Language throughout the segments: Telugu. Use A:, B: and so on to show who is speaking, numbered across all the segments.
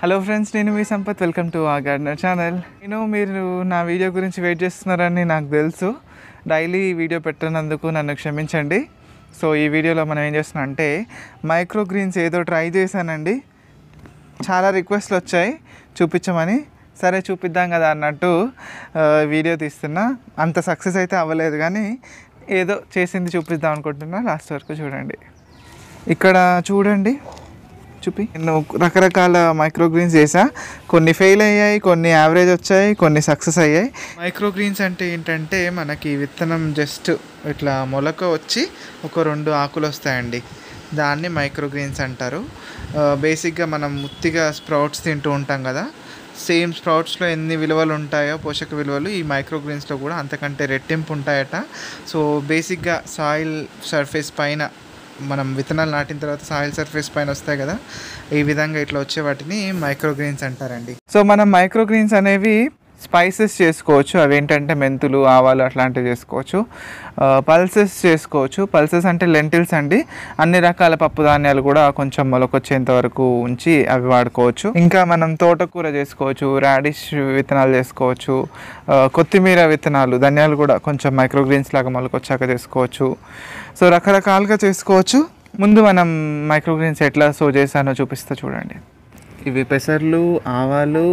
A: హలో ఫ్రెండ్స్ నేను మీ సంపత్ వెల్కమ్ టు ఆ గార్డెనర్ ఛానల్ నేను మీరు నా వీడియో గురించి వెయిట్ చేస్తున్నారని నాకు తెలుసు డైలీ వీడియో పెట్టినందుకు నన్ను క్షమించండి సో ఈ వీడియోలో మనం ఏం చేస్తున్నాం అంటే మైక్రో గ్రీన్స్ ఏదో ట్రై చేశానండి చాలా రిక్వెస్ట్లు వచ్చాయి చూపించమని సరే చూపిద్దాం కదా అన్నట్టు ఆ, వీడియో తీస్తున్నా అంత సక్సెస్ అయితే అవ్వలేదు కానీ ఏదో చేసింది చూపిద్దాం అనుకుంటున్నా లాస్ట్ వరకు చూడండి ఇక్కడ చూడండి చూపి నేను రకరకాల మైక్రో గ్రీన్స్ చేసా కొన్ని ఫెయిల్ అయ్యాయి కొన్ని యావరేజ్ వచ్చాయి కొన్ని సక్సెస్ అయ్యాయి మైక్రో గ్రీన్స్ అంటే ఏంటంటే మనకి విత్తనం జస్ట్ ఇట్లా మొలక వచ్చి ఒక రెండు ఆకులు వస్తాయండి దాన్ని మైక్రో గ్రీన్స్ అంటారు బేసిక్గా మనం ముత్తిగా స్ప్రౌట్స్ తింటూ ఉంటాం కదా సేమ్ స్ప్రౌట్స్లో ఎన్ని విలువలు ఉంటాయో పోషక విలువలు ఈ మైక్రో గ్రీన్స్లో కూడా అంతకంటే రెట్టింపు ఉంటాయట సో బేసిక్గా సాయిల్ సర్ఫేస్ పైన మనం విత్తనాలు నాటిన తర్వాత సాయిల్ సర్ఫేస్ పైన వస్తాయి కదా ఈ విధంగా ఇట్లా వచ్చే వాటిని మైక్రో గ్రీన్స్ అంటారండి సో మనం మైక్రో గ్రీన్స్ అనేవి స్పైసెస్ చేసుకోవచ్చు అవి ఏంటంటే మెంతులు ఆవాలు అట్లాంటివి చేసుకోవచ్చు పల్సెస్ చేసుకోవచ్చు పల్సెస్ అంటే లెంటిల్స్ అండి అన్ని రకాల పప్పు ధాన్యాలు కూడా కొంచెం మొలకొచ్చేంత వరకు ఉంచి అవి వాడుకోవచ్చు ఇంకా మనం తోటకూర చేసుకోవచ్చు రాడిష్ విత్తనాలు చేసుకోవచ్చు ఆ, కొత్తిమీర విత్తనాలు ధనియాలు కూడా కొంచెం మైక్రోగ్రీన్స్ లాగా మొలకొచ్చాక చేసుకోవచ్చు సో రకరకాలుగా చేసుకోవచ్చు ముందు మనం మైక్రోగ్రీన్స్ ఎట్లా సో చేశానో చూపిస్తా చూడండి ఇవి పెసర్లు ఆవాలు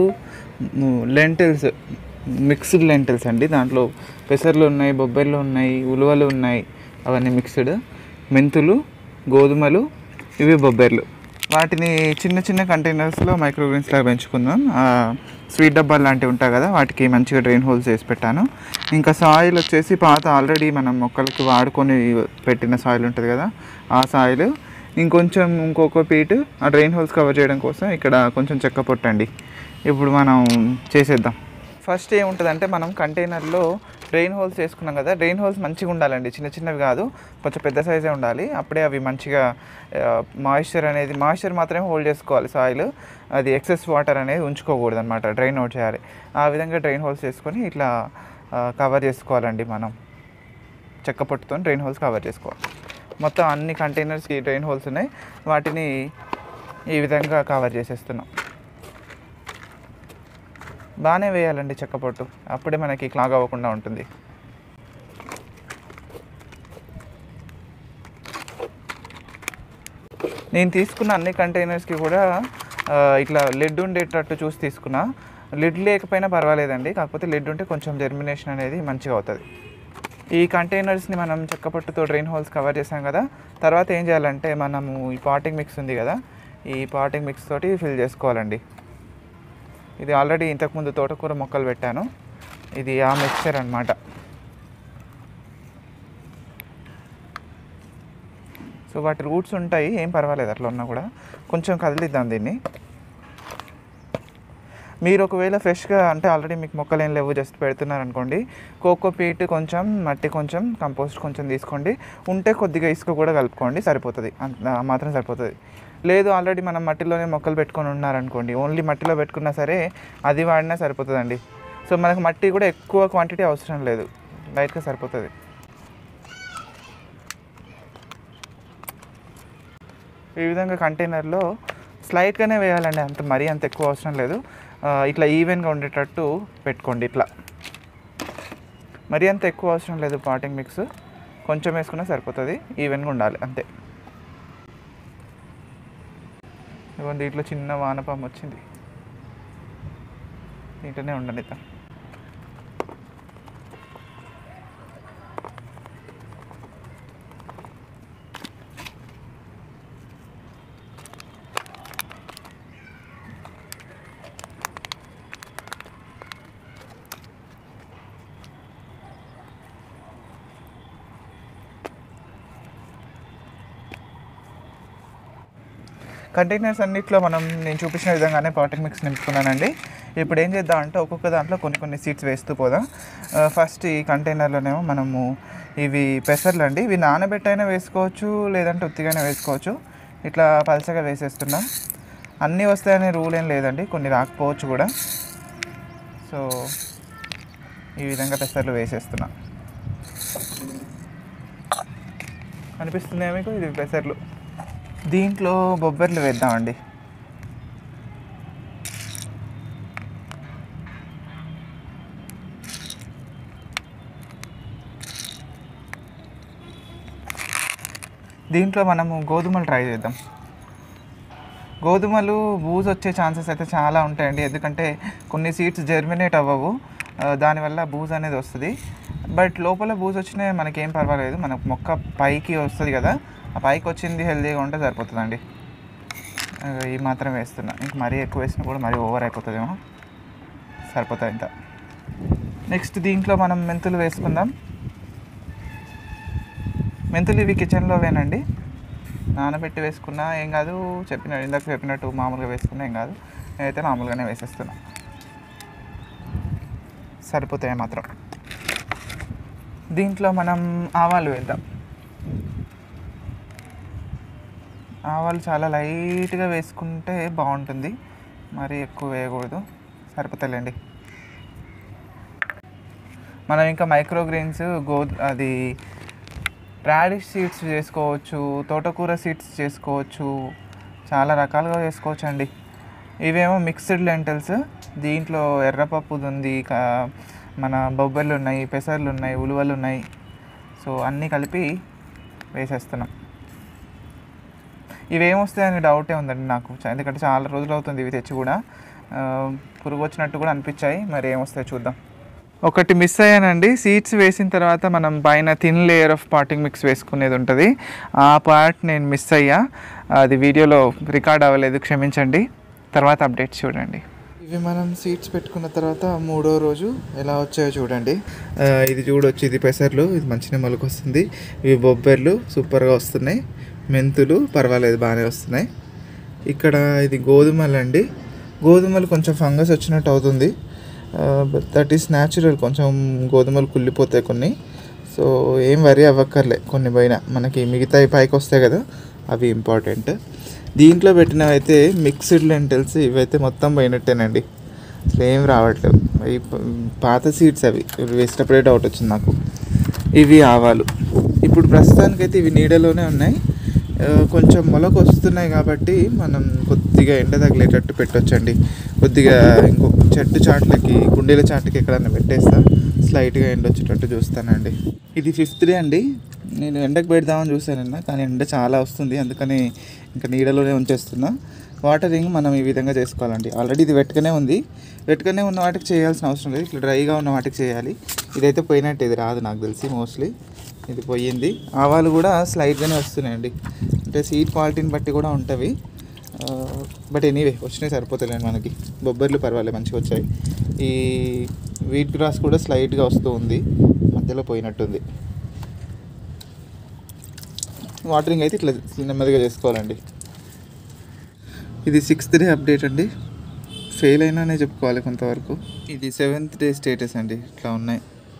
A: లెంటిల్స్ మిక్స్డ్ లెంటిల్స్ అండి దాంట్లో పెసర్లు ఉన్నాయి బొబ్బర్లు ఉన్నాయి ఉలువలు ఉన్నాయి అవన్నీ మిక్స్డ్ మెంతులు గోధుమలు ఇవి బొబ్బర్లు వాటిని చిన్న చిన్న కంటైనర్స్లో మైక్రోగ్రీన్స్ లాగా పెంచుకుందాం ఆ, స్వీట్ డబ్బాలు లాంటివి ఉంటాయి కదా వాటికి మంచిగా డ్రైన్ హోల్స్ వేసి పెట్టాను ఇంకా సాయిల్ వచ్చేసి పాత ఆల్రెడీ మనం మొక్కలకి వాడుకొని పెట్టిన సాయిల్ ఉంటుంది కదా ఆ సాయిల్ ఇంకొంచెం ఇంకొక పీట్ ఆ డ్రైన్ హోల్స్ కవర్ చేయడం కోసం ఇక్కడ కొంచెం చెక్క పొట్టండి ఇప్పుడు మనం చేసేద్దాం ఫస్ట్ ఏముంటుందంటే మనం కంటైనర్లో డ్రైన్ హోల్స్ వేసుకున్నాం కదా డ్రైన్ హోల్స్ మంచిగా ఉండాలండి చిన్న చిన్నవి కాదు కొంచెం పెద్ద సైజే ఉండాలి అప్పుడే అవి మంచిగా మాయిశ్చర్ అనేది మాయిశ్చర్ మాత్రమే హోల్డ్ చేసుకోవాలి సాయిల్ అది ఎక్సెస్ వాటర్ అనేది ఉంచుకోకూడదు అనమాట డ్రైన్ అవుట్ చేయాలి ఆ విధంగా డ్రైన్ హోల్స్ వేసుకొని ఇట్లా కవర్ చేసుకోవాలండి మనం చెక్క పట్టుతో డ్రైన్ హోల్స్ కవర్ చేసుకోవాలి మొత్తం అన్ని కంటైనర్స్కి డ్రైన్ హోల్స్ ఉన్నాయి వాటిని ఈ విధంగా కవర్ చేసేస్తున్నాం బాగానే వేయాలండి చెక్క పొట్టు అప్పుడే మనకి క్లాగ్ అవ్వకుండా ఉంటుంది నేను తీసుకున్న అన్ని కంటైనర్స్కి కూడా ఆ, ఇట్లా లెడ్ ఉండేటట్టు చూసి తీసుకున్నా లిడ్ లేకపోయినా పర్వాలేదండి కాకపోతే లిడ్ ఉంటే కొంచెం జర్మినేషన్ అనేది మంచిగా అవుతుంది ఈ కంటైనర్స్ని మనం చెక్కపట్టుతో డ్రైన్ హోల్స్ కవర్ చేసాం కదా తర్వాత ఏం చేయాలంటే మనము ఈ పాటింగ్ మిక్స్ ఉంది కదా ఈ పాటింగ్ మిక్స్ తోటి ఫిల్ చేసుకోవాలండి ఇది ఆల్రెడీ ఇంతకుముందు తోటకూర మొక్కలు పెట్టాను ఇది ఆ మిక్చర్ అనమాట సో వాటి రూట్స్ ఉంటాయి ఏం పర్వాలేదు అట్లా ఉన్నా కూడా కొంచెం కదిలిద్దాం దీన్ని మీరు ఒకవేళ ఫ్రెష్గా అంటే ఆల్రెడీ మీకు మొక్కలు ఏం లేవు జస్ట్ పెడుతున్నారు అనుకోండి కోకో పీట్ కొంచెం మట్టి కొంచెం కంపోస్ట్ కొంచెం తీసుకోండి ఉంటే కొద్దిగా ఇసుక కూడా కలుపుకోండి సరిపోతుంది అంత ఆ మాత్రం సరిపోతుంది లేదు ఆల్రెడీ మనం మట్టిలోనే మొక్కలు పెట్టుకొని ఉన్నారనుకోండి ఓన్లీ మట్టిలో పెట్టుకున్నా సరే అది వాడినా సరిపోతుందండి సో మనకు మట్టి కూడా ఎక్కువ క్వాంటిటీ అవసరం లేదు లైట్గా సరిపోతుంది ఈ విధంగా కంటైనర్లో స్లైట్గానే వేయాలండి అంత మరీ అంత ఎక్కువ అవసరం లేదు ఆ, ఇట్లా ఈవెన్గా ఉండేటట్టు పెట్టుకోండి ఇట్లా మరీ అంత ఎక్కువ అవసరం లేదు పాటింగ్ మిక్స్ కొంచెం వేసుకున్నా సరిపోతుంది ఈవెన్గా ఉండాలి అంతే ఇవ్వండి దీంట్లో చిన్న వానపాము వచ్చింది దీంట్లోనే ఉండనిద్దాం కంటైనర్స్ అన్నిట్లో మనం నేను చూపించిన విధంగానే పాటింగ్ మిక్స్ నింపుకున్నానండి ఇప్పుడు ఏం చేద్దామంటే ఒక్కొక్క దాంట్లో కొన్ని కొన్ని సీట్స్ వేస్తూ పోదాం ఆ, ఫస్ట్ ఈ కంటైనర్లోనేమో మనము ఇవి పెసర్లు అండి ఇవి నానబెట్టైనా వేసుకోవచ్చు లేదంటే ఉత్తిగానే వేసుకోవచ్చు ఇట్లా పలసగా వేసేస్తున్నాం అన్నీ వస్తాయనే రూల్ ఏం లేదండి కొన్ని రాకపోవచ్చు కూడా సో ఈ విధంగా పెసర్లు వేసేస్తున్నా అనిపిస్తున్నాయా మీకు ఇది పెసర్లు దీంట్లో బొబ్బర్లు వేద్దామండి దీంట్లో మనము గోధుమలు ట్రై చేద్దాం గోధుమలు బూజ్ వచ్చే ఛాన్సెస్ అయితే చాలా ఉంటాయండి ఎందుకంటే కొన్ని సీడ్స్ జర్మినేట్ అవ్వవు ఆ, దానివల్ల బూజ్ అనేది వస్తుంది బట్ లోపల బూజ్ వచ్చినా మనకేం పర్వాలేదు మనకు మొక్క పైకి వస్తుంది కదా ఆ పైకి వచ్చింది హెల్తీగా ఉంటే సరిపోతుందండి ఆ, ఈ మాత్రం వేస్తున్నా ఇంక మరీ ఎక్కువ వేసినా కూడా మరీ ఓవర్ అయిపోతుందేమో సరిపోతుంది ఇంత నెక్స్ట్ దీంట్లో మనం మెంతులు వేసుకుందాం మెంతులు ఇవి కిచెన్లో వేనండి నానబెట్టి వేసుకున్నా ఏం కాదు చెప్పిన ఇందాక చెప్పినట్టు మామూలుగా వేసుకున్నా ఏం కాదు నేనైతే మామూలుగానే వేసేస్తున్నా సరిపోతాయి మాత్రం దీంట్లో మనం ఆవాలు వేద్దాం ఆవాలు చాలా లైట్గా వేసుకుంటే బాగుంటుంది మరి ఎక్కువ వేయకూడదు సరిపోతాయిలేండి మనం ఇంకా మైక్రోగ్రెయిన్స్ గో అది రాడిష్ సీడ్స్ చేసుకోవచ్చు తోటకూర సీడ్స్ చేసుకోవచ్చు చాలా రకాలుగా చేసుకోవచ్చు అండి ఇవేమో మిక్స్డ్ లెంటల్స్ దీంట్లో ఎర్రపప్పుది ఉంది కా- మన బొబ్బర్లు ఉన్నాయి పెసర్లు ఉన్నాయి ఉలువలు ఉన్నాయి సో అన్నీ కలిపి వేసేస్తున్నాం ఇవేమొస్తాయని డౌటే ఉందండి నాకు చ- ఎందుకంటే చాలా రోజులు అవుతుంది ఇవి తెచ్చి కూడా ఆ, పురుగు వచ్చినట్టు కూడా అనిపించాయి మరి ఏమొస్తాయో చూద్దాం ఒకటి మిస్ అయ్యానండి సీడ్స్ వేసిన తర్వాత మనం పైన thin layer of potting mix వేసుకునేది ఉంటుంది ఆ పార్ట్ నేను మిస్ అయ్యా అది వీడియోలో రికార్డ్ అవ్వలేదు క్షమించండి తర్వాత అప్డేట్స్ చూడండి ఇవి మనం సీడ్స్ పెట్టుకున్న తర్వాత మూడో రోజు ఎలా వచ్చాయో చూడండి ఆ, ఇది చూడొచ్చు ఇది పెసర్లు ఇది మంచిగా మొలక వస్తుంది ఇవి బొబ్బర్లు సూపర్గా వస్తున్నాయి మెంతులు పర్వాలేదు బాగానే వస్తున్నాయి ఇక్కడ ఇది గోధుమలు అండి గోధుమలు కొంచెం ఫంగస్ వచ్చినట్టు అవుతుంది దట్ ఈస్ న్యాచురల్ కొంచెం గోధుమలు కుళ్ళిపోతాయి కొన్ని సో ఏం వరి అవ్వక్కర్లే కొన్ని పోయినా మనకి మిగతాయి పైకి వస్తాయి కదా అవి ఇంపార్టెంట్ దీంట్లో పెట్టినవైతే మిక్స్డ్ లెంటల్స్ ఇవైతే మొత్తం పోయినట్టేనండి అసలు ఏం రావట్లేదు ఈ ప- పాత సీడ్స్ అవి ఇవి వేసేటప్పుడే డౌట్ వచ్చింది నాకు ఇవి ఆవాలు ఇప్పుడు ప్రస్తుతానికైతే ఇవి నీడలోనే ఉన్నాయి ఆ, కొంచెం మొలక వస్తున్నాయి కాబట్టి మనం కొద్దిగా ఎండ తగిలేటట్టు పెట్టొచ్చండి కొద్దిగా ఇంకొక చెట్టు చాట్లకి కుండీల చాటుకి ఎక్కడన్నా పెట్టేస్తా స్లైట్గా ఎండ వచ్చేటట్టు చూస్తానండి ఇది ఫిఫ్త్ డే అండి నేను ఎండకు పెడదామని చూసానన్న కానీ ఎండ చాలా వస్తుంది అందుకని ఇంకా నీడలోనే ఉంచేస్తున్నా వాటరింగ్ మనం ఈ విధంగా చేసుకోవాలండి ఆల్రెడీ ఇది వెట్టుకనే ఉంది వెట్టుకనే ఉన్న వాటికి చేయాల్సిన అవసరం లేదు ఇట్లా డ్రైగా ఉన్న వాటికి చేయాలి ఇదైతే పోయినట్టు ఇది రాదు నాకు తెలిసి మోస్ట్లీ ఇది పోయింది ఆవాలు కూడా స్లైట్గానే వస్తున్నాయండి అంటే సీడ్ క్వాలిటీని బట్టి కూడా ఉంటవి బట్ ఎనీవే వచ్చినాయి సరిపోతాయి మనకి బొబ్బర్లు పర్వాలేదు మంచిగా వచ్చాయి ఈ వీట్ గ్రాస్ కూడా స్లైట్గా వస్తూ ఉంది మధ్యలో పోయినట్టుంది వాటరింగ్ అయితే ఇట్లా నెమ్మదిగా చేసుకోవాలండి ఇది సిక్స్త్ డే అప్డేట్ అండి ఫెయిల్ అయినానే చెప్పుకోవాలి కొంతవరకు ఇది సెవెంత్ డే స్టేటస్ అండి ఇట్లా ఉన్నాయి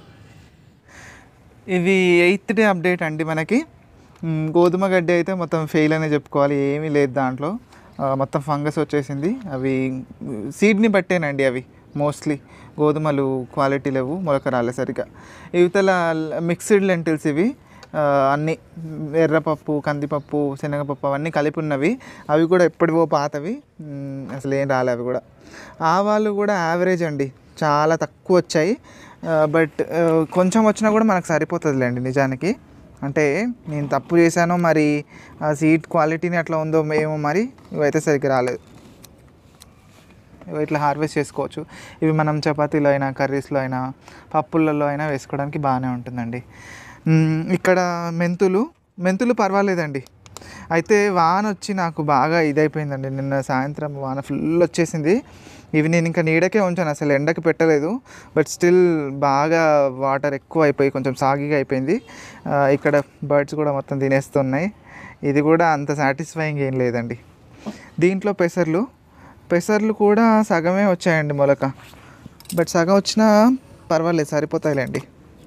A: ఇది ఎయిత్ డే అప్డేట్ అండి మనకి మ్, గోధుమ గడ్డి అయితే మొత్తం ఫెయిల్ అనే చెప్పుకోవాలి ఏమీ లేదు దాంట్లో ఆ, మొత్తం ఫంగస్ వచ్చేసింది అవి సీడ్ని బట్టేనండి అవి మోస్ట్లీ గోధుమలు క్వాలిటీ లేవు మొలక రాలే సరిగా ఇవతల మిక్స్డ్ లెంటిల్స్ ఇవి ఆ, అన్నీ ఎర్రపప్పు కందిపప్పు శనగపప్పు అవన్నీ కలిపి ఉన్నవి అవి కూడా ఎప్పటివో పాతవి మ్, అసలు ఏం రాలే అవి కూడా ఆవాలు కూడా యావరేజ్ అండి చాలా తక్కువ వచ్చాయి బట్ కొంచెం వచ్చినా కూడా మనకు సరిపోతుందిలేండి నిజానికి అంటే నేను తప్పు చేశానో మరి ఆ సీడ్ క్వాలిటీని అట్లా ఉందో ఏమో మరి ఇవైతే సరిగ్గా రాలేదు ఇవి ఇట్లా హార్వెస్ట్ చేసుకోవచ్చు ఇవి మనం చపాతీలో అయినా కర్రీస్లో అయినా పప్పులలో అయినా వేసుకోవడానికి బాగానే ఉంటుందండి మ్మ్, ఇక్కడ మెంతులు మెంతులు పర్వాలేదండి అయితే వాన వచ్చి నాకు బాగా ఇదైపోయిందండి నిన్న సాయంత్రం వాన ఫుల్ వచ్చేసింది ఇవి నేను ఇంకా నీడకే ఉంచాను అసలు ఎండకి పెట్టలేదు బట్ స్టిల్ బాగా వాటర్ ఎక్కువ అయిపోయి కొంచెం సాగిగా అయిపోయింది ఆ, ఇక్కడ బర్డ్స్ కూడా మొత్తం తినేస్తున్నాయి ఇది కూడా అంత సాటిస్ఫైయింగ్ ఏం లేదండి దీంట్లో పెసర్లు పెసర్లు కూడా సగమే వచ్చాయండి మొలక బట్ సగం వచ్చినా పర్వాలేదు సరిపోతాయిలేండి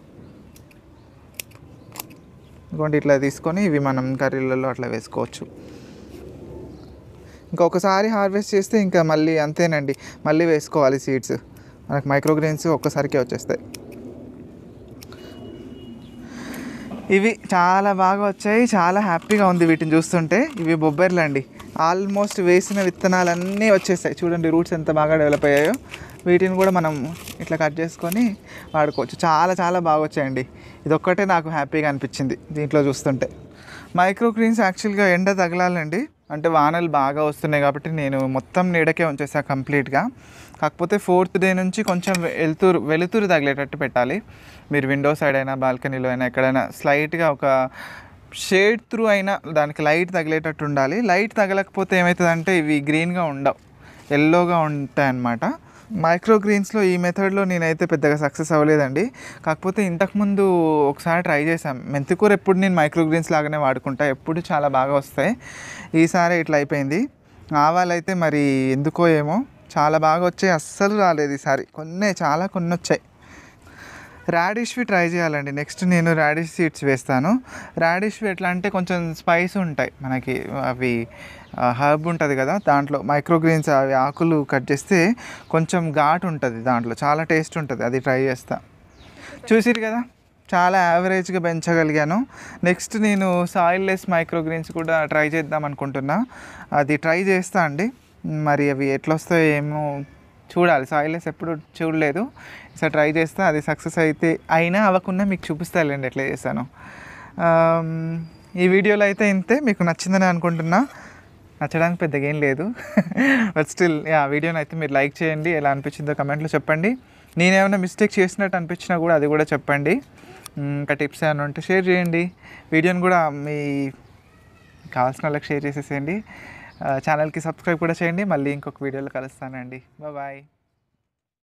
A: ఇంకోటి ఇట్లా తీసుకొని ఇవి మనం కర్రీలలో అట్లా వేసుకోవచ్చు ఇంకొకసారి హార్వెస్ట్ చేస్తే ఇంకా మళ్ళీ అంతేనండి మళ్ళీ వేసుకోవాలి సీడ్స్ మనకు మైక్రోగ్రెయిన్స్ ఒక్కసారికే వచ్చేస్తాయి ఇవి చాలా బాగా వచ్చాయి చాలా హ్యాపీగా ఉంది వీటిని చూస్తుంటే ఇవి బొబ్బర్లు అండి ఆల్మోస్ట్ వేసిన విత్తనాలన్నీ వచ్చేసాయి చూడండి రూట్స్ ఎంత బాగా డెవలప్ అయ్యాయో వీటిని కూడా మనం ఇట్లా కట్ చేసుకొని వాడుకోవచ్చు చాలా చాలా బాగా వచ్చాయండి ఇది ఒక్కటే నాకు హ్యాపీగా అనిపించింది దీంట్లో చూస్తుంటే మైక్రో గ్రీన్స్ యాక్చువల్గా ఎండ తగలాలండి అంటే వానలు బాగా వస్తున్నాయి కాబట్టి నేను మొత్తం నీడకే ఉంచేసా కంప్లీట్గా కాకపోతే ఫోర్త్ డే నుంచి కొంచెం వెలుతురు వెలుతురు తగిలేటట్టు పెట్టాలి మీరు విండో సైడ్ అయినా బాల్కనీలో అయినా ఎక్కడైనా స్లైట్గా ఒక షేడ్ త్రూ అయినా దానికి లైట్ తగిలేటట్టు ఉండాలి లైట్ తగలకపోతే ఏమవుతుందంటే ఇవి గ్రీన్గా ఉండవు ఎల్లోగా ఉంటాయి అన్నమాట మైక్రో గ్రీన్స్లో ఈ మెథడ్లో నేనైతే పెద్దగా సక్సెస్ అవ్వలేదండి కాకపోతే ఇంతకుముందు ఒకసారి ట్రై చేశాం మెంతికూర ఎప్పుడు నేను మైక్రో గ్రీన్స్ లాగానే వాడుకుంటా ఎప్పుడు చాలా బాగా వస్తాయి ఈసారి ఇట్లా అయిపోయింది ఆవాలైతే మరి ఎందుకో ఏమో చాలా బాగా వచ్చాయి అస్సలు రాలేదు ఈసారి కొన్ని చాలా కొన్ని వచ్చాయి రాడిష్వి ట్రై చేయాలండి నెక్స్ట్ నేను రాడిష్ సీడ్స్ వేస్తాను రాడిష్వి ఎట్లా అంటే కొంచెం స్పైస్ ఉంటాయి మనకి అవి హర్బ్ ఉంటుంది కదా దాంట్లో మైక్రోగ్రీన్స్ అవి ఆకులు కట్ చేస్తే కొంచెం ఘాటు ఉంటుంది దాంట్లో చాలా టేస్ట్ ఉంటుంది అది ట్రై చేస్తా చూసిరు కదా చాలా యావరేజ్గా పెంచగలిగాను నెక్స్ట్ నేను సాయిల్ లెస్ మైక్రోగ్రీన్స్ కూడా ట్రై చేద్దాం అనుకుంటున్నా అది ట్రై చేస్తా అండి మరి అవి ఎట్లా వస్తాయో ఏమో చూడాలి సాయిలెస్ ఎప్పుడు చూడలేదు సో ట్రై చేస్తా అది సక్సెస్ అయితే అయినా అవ్వకుండా మీకు చూపిస్తాలేండి ఎట్లా చేశాను ఆమ్, ఈ వీడియోలో అయితే ఇంతే మీకు నచ్చిందని అనుకుంటున్నా నచ్చడానికి పెద్దగా ఏం లేదు బట్ స్టిల్ ఆ వీడియోని అయితే మీరు లైక్ చేయండి ఎలా అనిపించిందో కమెంట్లో చెప్పండి నేనేమైనా మిస్టేక్ చేసినట్టు అనిపించినా కూడా అది కూడా చెప్పండి మ్, ఇంకా టిప్స్ ఏమైనా ఉంటే షేర్ చేయండి వీడియోని కూడా మీ కావాల్సిన వాళ్ళకి షేర్ చేసేసేయండి ఆ, ఛానల్కి సబ్స్క్రైబ్ కూడా చేయండి మళ్ళీ ఇంకొక వీడియోలో కలుస్తానండి బాయ్